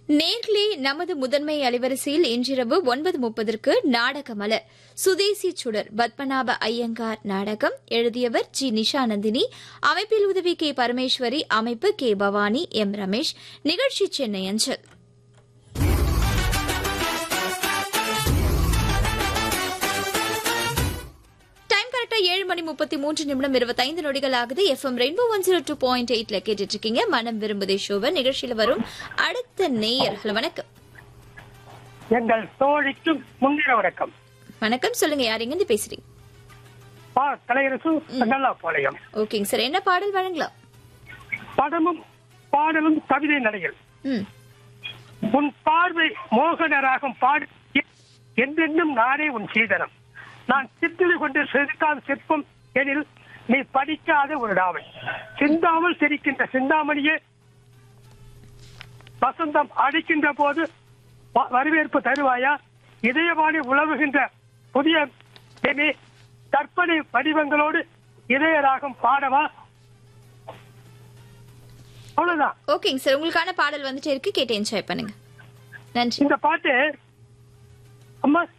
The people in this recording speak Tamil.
நேர்களே நமது முதன்மை அலைவரிசையில் இன்றிரவு ஒன்பது முப்பதற்கு நாடகமலர் சுதேசி சுடர் பத்மநாப ஐயங்கார் நாடகம் எழுதியவர் ஜி நிஷாநந்தினி அமைப்பில் உதவி கே பரமேஸ்வரி அமைப்பு கே பவானி எம் ரமேஷ் நிகழ்ச்சி சென்னை அஞ்சல் டைம் கரெக்டா ஏழு மணி முப்பத்தி மூன்று நிமிடம் இருபத்தைந்து நொடிகள் ஆகுது FM rainbow one zero two point எயிட்ல கேட்டுட்டு இருக்கீங்க மனம் விரும்புதே ஷோவை நிகழ்ச்சியில வரும் அடுத்த நேயர் ஹலோ வணக்கம் எங்கள் தோழிக்கு முன்னிற வணக்கம் வணக்கம் சொல்லுங்க யார் எங்கிருந்து பேசுறீங்க பா கலையரசு நல்லா பாளையம் ஓகேங்க சார் என்ன பாடல் வழங்கலாம் படமும் பாடலும் கவிதை நடைகள் ம் உன் பார்வை மோகன ராகம் பாடி என்றென்றும் நானே உன் சீதனம் நான் சித்திரை கொண்டு செதுக்காத சிற்பம் எனில் நீ படிக்காத ஒரு நாவை சிந்தாமல் சிரிக்கின்ற சிந்தாமணியே வசந்தம் அடிக்கின்ற போது வ- வரவேற்பு தருவாயா இதயவாணி உழவுகின்ற புதிய பெண்ணே, கற்பனை வடிவங்களோடு இதய ராகம் பாடவா அவ்வளவுதான் ஓகேங்க சார் உங்களுக்கான பாடல் வந்துட்டே இருக்கு கேட்டு என்ஜாய் பண்ணுங்க நன்றி இந்த பாட்டு அம்மா